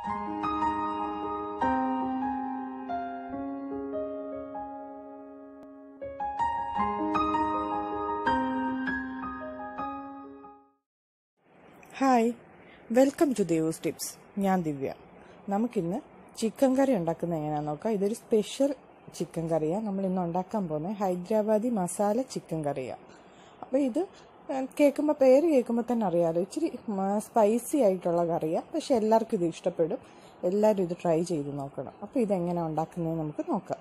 hi welcome to Devu's tips ഞാൻ ദിവ്യ നമുക്കിന്ന് chicken കറി ഉണ്ടാക്കുന്നത് എങ്ങനെയാണെന്ന് നോക്കാം ഇതൊരു സ്പെഷ്യൽ ചിക്കൻ കറിയാണ് നമ്മൾ ഇന്ന് ഉണ്ടാക്കാൻ പോകുന്നത് ഹൈദരാബാദി മസാല ചിക്കൻ കറിയാണ് അപ്പോൾ ഇത് കേൾക്കുമ്പോൾ പേര് കേൾക്കുമ്പോൾ തന്നെ അറിയാമല്ലോ ഇച്ചിരി സ്പൈസി ആയിട്ടുള്ള കറിയാണ് പക്ഷെ എല്ലാവർക്കും ഇത് ഇഷ്ടപ്പെടും എല്ലാവരും ഇത് ട്രൈ ചെയ്ത് നോക്കണം അപ്പോൾ ഇതെങ്ങനെ ഉണ്ടാക്കുന്നത് നമുക്ക് നോക്കാം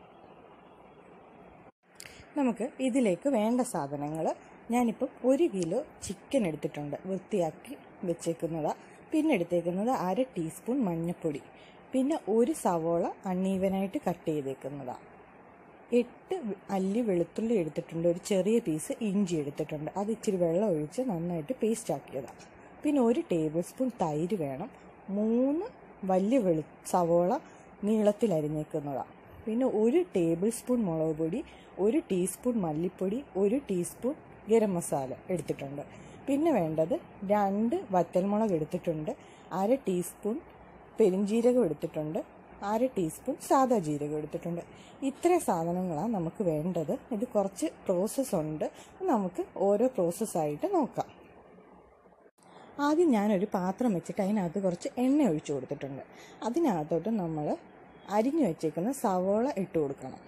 നമുക്ക് ഇതിലേക്ക് വേണ്ട സാധനങ്ങൾ ഞാനിപ്പം ഒരു കിലോ ചിക്കൻ എടുത്തിട്ടുണ്ട് വൃത്തിയാക്കി വെച്ചേക്കുന്നതാണ് പിന്നെ എടുത്തേക്കുന്നത് അര ടീസ്പൂൺ മഞ്ഞൾപ്പൊടി പിന്നെ ഒരു സവോള അണ്ണീവനായിട്ട് കട്ട് ചെയ്തേക്കുന്നതാണ് എട്ട് അല്ലി വെളുത്തുള്ളി എടുത്തിട്ടുണ്ട് ഒരു ചെറിയ പീസ് ഇഞ്ചി എടുത്തിട്ടുണ്ട് അത് ഇച്ചിരി വെള്ളം ഒഴിച്ച് നന്നായിട്ട് പേസ്റ്റ് ആക്കിയതാണ് പിന്നെ ഒരു ടേബിൾ സ്പൂൺ തൈര് വേണം മൂന്ന് വലിയ വെളു സവോള നീളത്തിൽ അരിഞ്ഞേക്കുന്നതാണ് പിന്നെ ഒരു ടേബിൾ സ്പൂൺ മുളക് പൊടി ഒരു ടീസ്പൂൺ മല്ലിപ്പൊടി ഒരു ടീസ്പൂൺ ഗരം മസാല എടുത്തിട്ടുണ്ട് പിന്നെ വേണ്ടത് രണ്ട് വറ്റൽമുളക് എടുത്തിട്ടുണ്ട് അര ടീസ്പൂൺ പെരിഞ്ജീരകം എടുത്തിട്ടുണ്ട് അര ടീസ്പൂൺ സാദാ ജീരകം എടുത്തിട്ടുണ്ട് ഇത്ര സാധനങ്ങളാണ് നമുക്ക് വേണ്ടത് ഇത് കുറച്ച് പ്രോസസ്സ് ഉണ്ട് നമുക്ക് ഓരോ പ്രോസസ്സായിട്ട് നോക്കാം ആദ്യം ഞാനൊരു പാത്രം വെച്ചിട്ട് അതിനകത്ത് കുറച്ച് എണ്ണ ഒഴിച്ചു കൊടുത്തിട്ടുണ്ട് അതിനകത്തോട്ട് നമ്മൾ അരിഞ്ഞു വെച്ചേക്കുന്ന സവോള ഇട്ട് കൊടുക്കണം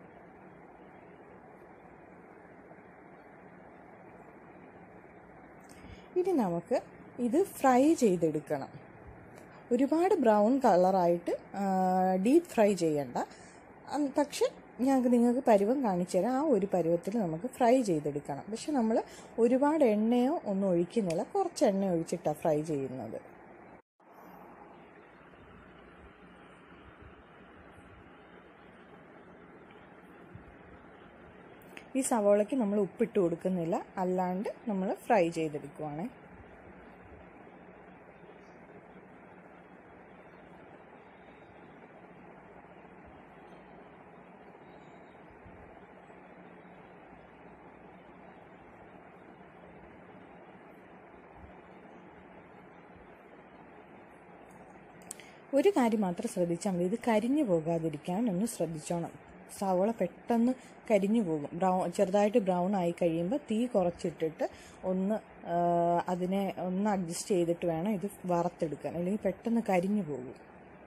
ഇനി നമുക്ക് ഇത് ഫ്രൈ ചെയ്തെടുക്കണം ഒരുപാട് ബ്രൗൺ കളറായിട്ട് ഡീപ്പ് ഫ്രൈ ചെയ്യണ്ട പക്ഷെ ഞങ്ങൾക്ക് നിങ്ങൾക്ക് പരുവം കാണിച്ചു തരാം ആ ഒരു പരുവത്തിൽ നമുക്ക് ഫ്രൈ ചെയ്തെടുക്കണം പക്ഷെ നമ്മൾ ഒരുപാട് എണ്ണയോ ഒന്നും ഒഴിക്കുന്നില്ല കുറച്ച് എണ്ണ ഒഴിച്ചിട്ടാണ് ഫ്രൈ ചെയ്യുന്നത് ഈ സവോളയ്ക്ക് നമ്മൾ ഉപ്പിട്ട് കൊടുക്കുന്നില്ല അല്ലാണ്ട് നമ്മൾ ഫ്രൈ ചെയ്തെടുക്കുവാണ് ഒരു കാര്യം മാത്രം ശ്രദ്ധിച്ചാൽ മതി ഇത് കരിഞ്ഞു പോകാതിരിക്കാൻ ഒന്ന് ശ്രദ്ധിച്ചോണം സവോള പെട്ടെന്ന് കരിഞ്ഞു പോകും ബ്രൗൺ ചെറുതായിട്ട് ബ്രൗൺ ആയി കഴിയുമ്പോൾ തീ കുറച്ചിട്ടിട്ട് ഒന്ന് അതിനെ ഒന്ന് അഡ്ജസ്റ്റ് ചെയ്തിട്ട് വേണം ഇത് വറുത്തെടുക്കാൻ അല്ലെങ്കിൽ പെട്ടെന്ന് കരിഞ്ഞു പോകും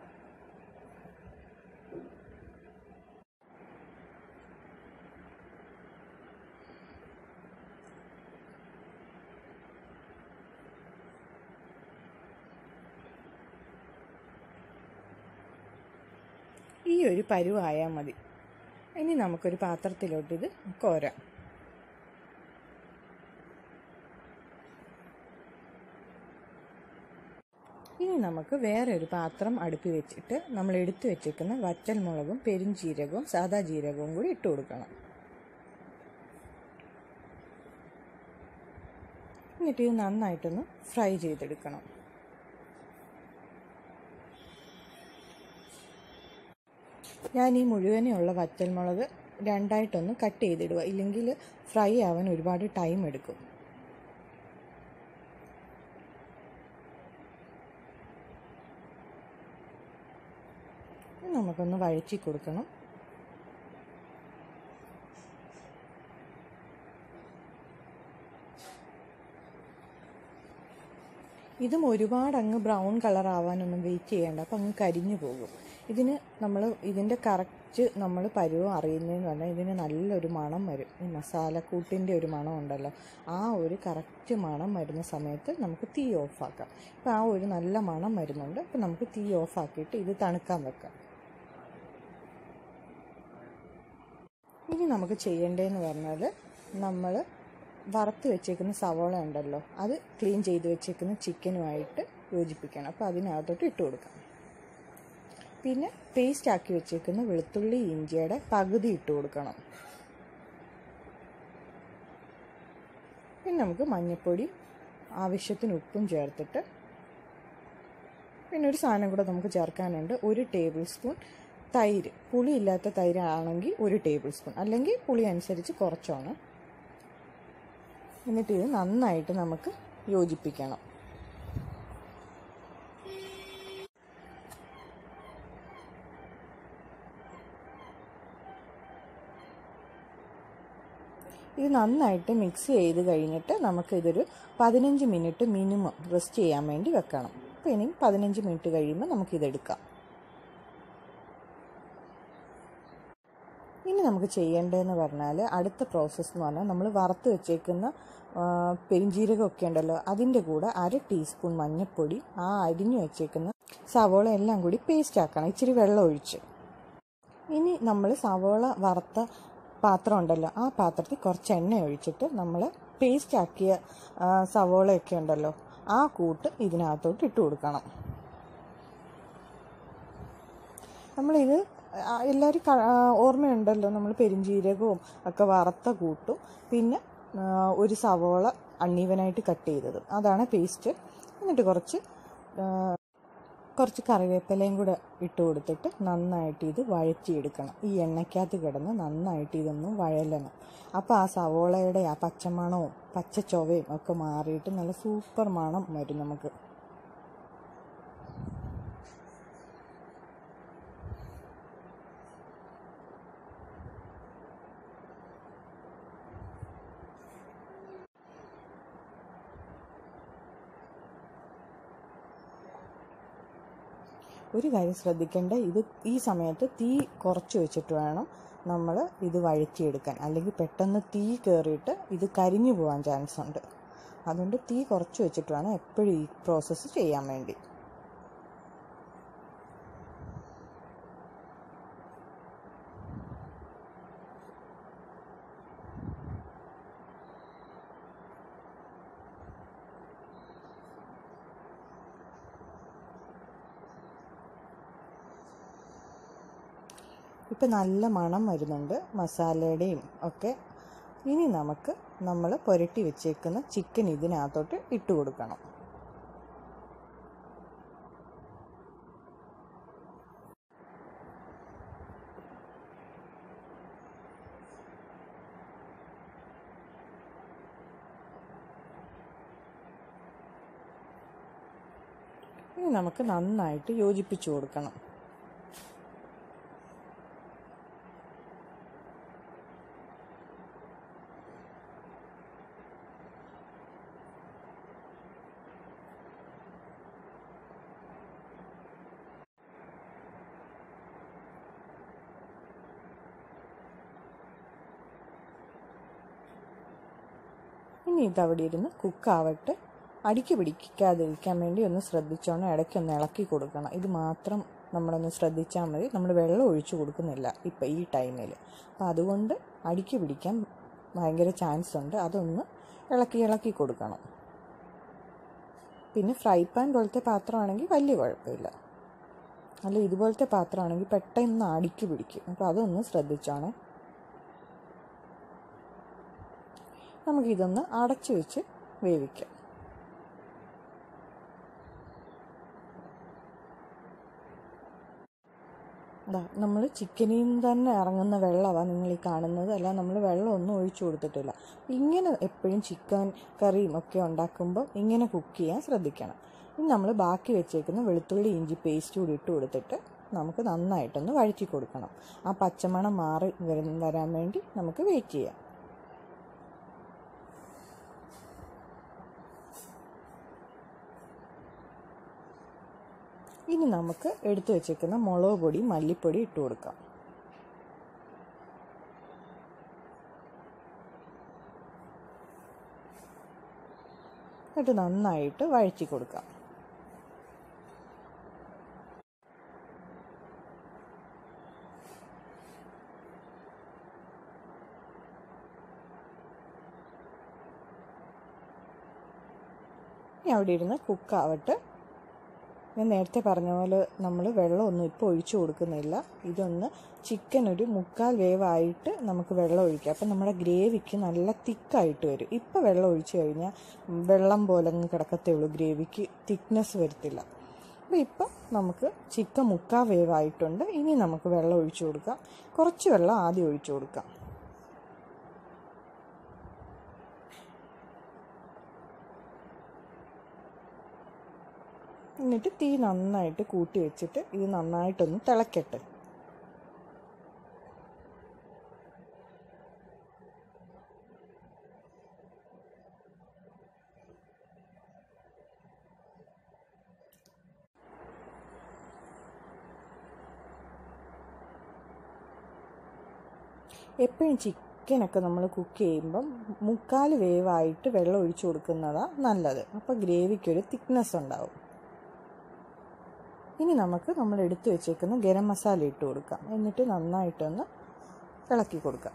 ഈ ഒരു പരുവായാൽ മതി ഇനി നമുക്കൊരു പാത്രത്തിലോട്ട് ഇത് കോരാം ഇനി നമുക്ക് വേറെ ഒരു പാത്രം അടുപ്പി വെച്ചിട്ട് നമ്മൾ എടുത്തു വെച്ചേക്കുന്ന വറ്റൽ മുളകും പെരുംജീരകവും സാദാ ജീരകവും കൂടി ഇട്ട് കൊടുക്കണം എന്നിട്ട് ഇത് നന്നായിട്ടൊന്ന് ഫ്രൈ ചെയ്തെടുക്കണം ഞാൻ ഈ മുഴുവനെയുള്ള വറ്റൽമുളക് രണ്ടായിട്ടൊന്ന് കട്ട് ചെയ്തിടുക ഇല്ലെങ്കിൽ ഫ്രൈ ആവാൻ ഒരുപാട് ടൈം എടുക്കും നമുക്കൊന്ന് വഴറ്റി കൊടുക്കണം ഇതും ഒരുപാട് അങ്ങ് ബ്രൗൺ കളർ ആവാനൊന്നും വെയിറ്റ് ചെയ്യേണ്ട അപ്പം അങ്ങ് കരിഞ്ഞു പോകും ഇതിന് നമ്മൾ ഇതിൻ്റെ കറക്റ്റ് നമ്മൾ പരുവം അറിയുന്നതെന്ന് പറഞ്ഞാൽ ഇതിന് നല്ലൊരു മണം വരും ഈ മസാലക്കൂട്ടിൻ്റെ ഒരു മണം ഉണ്ടല്ലോ ആ ഒരു കറക്റ്റ് മണം വരുന്ന സമയത്ത് നമുക്ക് തീ ഓഫാക്കാം ഇപ്പം ആ ഒരു നല്ല മണം വരുന്നുണ്ട് അപ്പം നമുക്ക് തീ ഓഫാക്കിയിട്ട് ഇത് തണുക്കാൻ വെക്കാം ഇനി നമുക്ക് ചെയ്യേണ്ടതെന്ന് പറഞ്ഞാൽ നമ്മൾ വറുത്ത് വെച്ചേക്കുന്ന സവോള ഉണ്ടല്ലോ അത് ക്ലീൻ ചെയ്ത് വെച്ചേക്കുന്ന ചിക്കനുമായിട്ട് യോജിപ്പിക്കണം അപ്പോൾ അതിനകത്തോട്ട് ഇട്ട് കൊടുക്കാം പിന്നെ പേസ്റ്റ് ആക്കി വെച്ചേക്കുന്ന വെളുത്തുള്ളി ഇഞ്ചിയുടെ പകുതി ഇട്ട് കൊടുക്കണം പിന്നെ നമുക്ക് മഞ്ഞൾപ്പൊടി ആവശ്യത്തിന് ഉപ്പും ചേർത്തിട്ട് പിന്നെ ഒരു സാധനം കൂടെ നമുക്ക് ചേർക്കാനുണ്ട് ഒരു ടേബിൾ സ്പൂൺ തൈര് പുളി ഇല്ലാത്ത തൈര് ആണെങ്കിൽ ഒരു ടേബിൾ സ്പൂൺ അല്ലെങ്കിൽ പുളി അനുസരിച്ച് കുറച്ചോണം എന്നിട്ട് ഇത് നന്നായിട്ട് നമുക്ക് യോജിപ്പിക്കണം ഇത് നന്നായിട്ട് മിക്സ് ചെയ്ത് കഴിഞ്ഞിട്ട് നമുക്കിതൊരു പതിനഞ്ച് മിനിറ്റ് മിനിമം റെസ്റ്റ് ചെയ്യാൻ വേണ്ടി വെക്കണം അപ്പോൾ ഇനി പതിനഞ്ച് മിനിറ്റ് കഴിയുമ്പോൾ നമുക്കിതെടുക്കാം ഇനി നമുക്ക് ചെയ്യേണ്ടതെന്ന് പറഞ്ഞാൽ അടുത്ത പ്രോസസ്സ് എന്ന് പറഞ്ഞാൽ നമ്മൾ വറുത്ത് വെച്ചേക്കുന്ന പെരിഞ്ജീരകമൊക്കെ ഉണ്ടല്ലോ അതിൻ്റെ കൂടെ അര ടീസ്പൂൺ മഞ്ഞൾപ്പൊടി ആ അരിഞ്ഞു വെച്ചേക്കുന്ന സവോള എല്ലാം കൂടി പേസ്റ്റ് ആക്കണം ഇച്ചിരി വെള്ളം ഒഴിച്ച് ഇനി നമ്മൾ സവോള വറുത്ത പാത്രം ഉണ്ടല്ലോ ആ പാത്രത്തിൽ കുറച്ച് എണ്ണ ഒഴിച്ചിട്ട് നമ്മൾ പേസ്റ്റ് ആക്കിയ സവോളയൊക്കെ ഉണ്ടല്ലോ ആ കൂട്ട് ഇതിനകത്തോട്ട് ഇട്ട് കൊടുക്കണം നമ്മളിത് എല്ലാവരും ഓർമ്മയുണ്ടല്ലോ നമ്മൾ പെരിഞ്ജീരകവും ഒക്കെ വറുത്ത കൂട്ടും പിന്നെ ഒരു സവോള അണ്ണീവനായിട്ട് കട്ട് ചെയ്തത് അതാണ് പേസ്റ്റ് എന്നിട്ട് കുറച്ച് കുറച്ച് കറിവേപ്പിലയും കൂടെ ഇട്ട് കൊടുത്തിട്ട് നന്നായിട്ട് ഇത് വഴറ്റിയെടുക്കണം ഈ എണ്ണയ്ക്കകത്ത് കിടന്ന് നന്നായിട്ട് ഇതൊന്ന് വഴലണം അപ്പോൾ ആ സവോളയുടെ ആ പച്ചമണവും പച്ച ചൊവയും ഒക്കെ മാറിയിട്ട് നല്ല സൂപ്പർ മണം വരും നമുക്ക് ഒരു കാര്യം ശ്രദ്ധിക്കേണ്ട ഇത് ഈ സമയത്ത് തീ കുറച്ച് വെച്ചിട്ട് വേണം നമ്മൾ ഇത് വഴറ്റിയെടുക്കാൻ അല്ലെങ്കിൽ പെട്ടെന്ന് തീ കയറിയിട്ട് ഇത് കരിഞ്ഞു പോകാൻ ചാൻസ് ഉണ്ട് അതുകൊണ്ട് തീ കുറച്ച് വെച്ചിട്ട് വേണം എപ്പോഴും ഈ പ്രോസസ്സ് ചെയ്യാൻ വേണ്ടി ഇപ്പം നല്ല മണം വരുന്നുണ്ട് മസാലയുടെയും ഒക്കെ ഇനി നമുക്ക് നമ്മൾ പുരട്ടി വെച്ചേക്കുന്ന ചിക്കൻ ഇതിനകത്തോട്ട് ഇട്ട് കൊടുക്കണം ഇനി നമുക്ക് നന്നായിട്ട് യോജിപ്പിച്ചു കൊടുക്കണം ഇനി ഇതവിടെ ഇരുന്ന് കുക്കാവട്ടെ അടിക്ക് പിടിക്കാതിരിക്കാൻ വേണ്ടി ഒന്ന് ശ്രദ്ധിച്ചോണം ഇടയ്ക്കൊന്ന് ഇളക്കി കൊടുക്കണം ഇത് മാത്രം നമ്മളൊന്ന് ശ്രദ്ധിച്ചാൽ മതി നമ്മൾ വെള്ളം ഒഴിച്ചു കൊടുക്കുന്നില്ല ഇപ്പം ഈ ടൈമിൽ അപ്പം അതുകൊണ്ട് അടിക്ക് പിടിക്കാൻ ഭയങ്കര ചാൻസ് ഉണ്ട് അതൊന്ന് ഇളക്കി ഇളക്കി കൊടുക്കണം പിന്നെ ഫ്രൈ പാൻ പോലത്തെ പാത്രമാണെങ്കിൽ വലിയ കുഴപ്പമില്ല അല്ല ഇതുപോലത്തെ പാത്രമാണെങ്കിൽ പെട്ടെന്ന് അടിക്ക് പിടിക്കും അപ്പോൾ അതൊന്ന് ശ്രദ്ധിച്ചോണേ നമുക്കിതൊന്ന് അടച്ചു വെച്ച് വേവിക്കാം നമ്മൾ ചിക്കനിൽ നിന്ന് തന്നെ ഇറങ്ങുന്ന വെള്ളമാണ് നിങ്ങൾ ഈ കാണുന്നത് അല്ല നമ്മൾ വെള്ളമൊന്നും ഒഴിച്ചു കൊടുത്തിട്ടില്ല ഇങ്ങനെ എപ്പോഴും ചിക്കൻ കറിയും ഒക്കെ ഉണ്ടാക്കുമ്പോൾ ഇങ്ങനെ കുക്ക് ചെയ്യാൻ ശ്രദ്ധിക്കണം ഇനി നമ്മൾ ബാക്കി വെച്ചേക്കുന്ന വെളുത്തുള്ളി ഇഞ്ചി പേസ്റ്റ് കൂടി ഇട്ട് കൊടുത്തിട്ട് നമുക്ക് നന്നായിട്ടൊന്ന് വഴറ്റി കൊടുക്കണം ആ പച്ചമണം മാറി വരാൻ വേണ്ടി നമുക്ക് വെയിറ്റ് ചെയ്യാം ഇനി നമുക്ക് എടുത്തു വെച്ചേക്കുന്ന മുളക് പൊടി മല്ലിപ്പൊടി ഇട്ട് കൊടുക്കാം എന്നിട്ട് നന്നായിട്ട് വഴറ്റി കൊടുക്കാം ഇനി അവിടെ ഇരുന്ന് കുക്കാവട്ടെ ഞാൻ നേരത്തെ പറഞ്ഞ പോലെ നമ്മൾ വെള്ളമൊന്നും ഇപ്പോൾ ഒഴിച്ചു കൊടുക്കുന്നില്ല ഇതൊന്ന് ചിക്കൻ ഒരു മുക്കാൽ വേവായിട്ട് നമുക്ക് വെള്ളം ഒഴിക്കാം അപ്പം നമ്മുടെ ഗ്രേവിക്ക് നല്ല തിക്കായിട്ട് വരും ഇപ്പോൾ വെള്ളം ഒഴിച്ചു കഴിഞ്ഞാൽ വെള്ളം പോലെ അങ്ങ് കിടക്കത്തേ ഉള്ളൂ ഗ്രേവിക്ക് തിക്നെസ് വരത്തില്ല അപ്പോൾ ഇപ്പം നമുക്ക് ചിക്കൻ മുക്കാൽ വേവായിട്ടുണ്ട് ഇനി നമുക്ക് വെള്ളം ഒഴിച്ചു കൊടുക്കാം കുറച്ച് വെള്ളം ആദ്യം ഒഴിച്ചു കൊടുക്കാം എന്നിട്ട് തീ നന്നായിട്ട് കൂട്ടി വെച്ചിട്ട് ഇത് നന്നായിട്ടൊന്ന് തിളക്കട്ടെ എപ്പോഴും ചിക്കനൊക്കെ നമ്മൾ കുക്ക് ചെയ്യുമ്പം മുക്കാൽ വേവായിട്ട് വെള്ളം ഒഴിച്ചു കൊടുക്കുന്നതാണ് നല്ലത് അപ്പോൾ ഗ്രേവിക്കൊരു തിക്നെസ് ഉണ്ടാവും ഇനി നമുക്ക് നമ്മൾ എടുത്തു വെച്ചേക്കുന്ന ഗരം മസാല ഇട്ട് കൊടുക്കാം എന്നിട്ട് നന്നായിട്ടൊന്ന് ഇളക്കി കൊടുക്കാം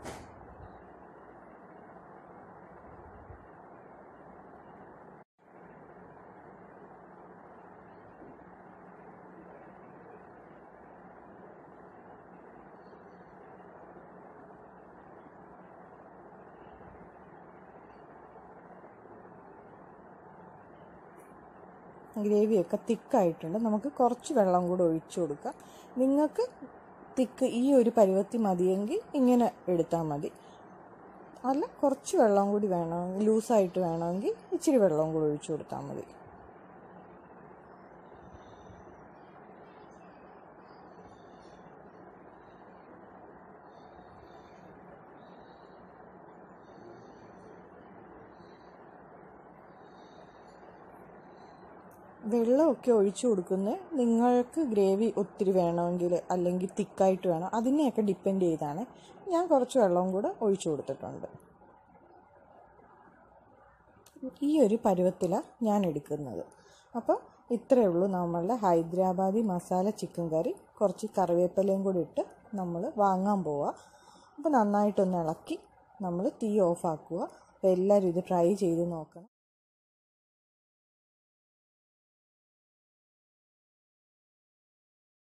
ഗ്രേവിയൊക്കെ തിക്കായിട്ടുണ്ട് നമുക്ക് കുറച്ച് വെള്ളം കൂടെ ഒഴിച്ചു കൊടുക്കാം നിങ്ങൾക്ക് തിക്ക് ഈ ഒരു പരുവത്തി മതിയെങ്കിൽ ഇങ്ങനെ എടുത്താൽ മതി അല്ല കുറച്ച് വെള്ളം കൂടി വേണമെങ്കിൽ ലൂസായിട്ട് വേണമെങ്കിൽ ഇച്ചിരി വെള്ളം കൂടി ഒഴിച്ചു കൊടുത്താൽ മതി വെള്ളമൊക്കെ ഒഴിച്ചു കൊടുക്കുന്നത് നിങ്ങൾക്ക് ഗ്രേവി ഒത്തിരി വേണമെങ്കിൽ അല്ലെങ്കിൽ തിക്കായിട്ട് വേണം അതിനെയൊക്കെ ഡിപ്പെൻഡ് ചെയ്താണ് ഞാൻ കുറച്ച് വെള്ളവും കൂടെ ഒഴിച്ചു കൊടുത്തിട്ടുണ്ട് ഈ ഒരു പരുവത്തിലാണ് ഞാൻ എടുക്കുന്നത് അപ്പോൾ ഇത്രയേ ഉള്ളൂ നമ്മളുടെ ഹൈദരാബാദി മസാല ചിക്കൻ കറി കുറച്ച് കറിവേപ്പിലയും കൂടി ഇട്ട് നമ്മൾ വാങ്ങാൻ പോവുക അപ്പോൾ നന്നായിട്ടൊന്ന് ഇളക്കി നമ്മൾ തീ ഓഫ് ആക്കുക അപ്പോൾ എല്ലാവരും ഇത് ട്രൈ ചെയ്ത് നോക്കണം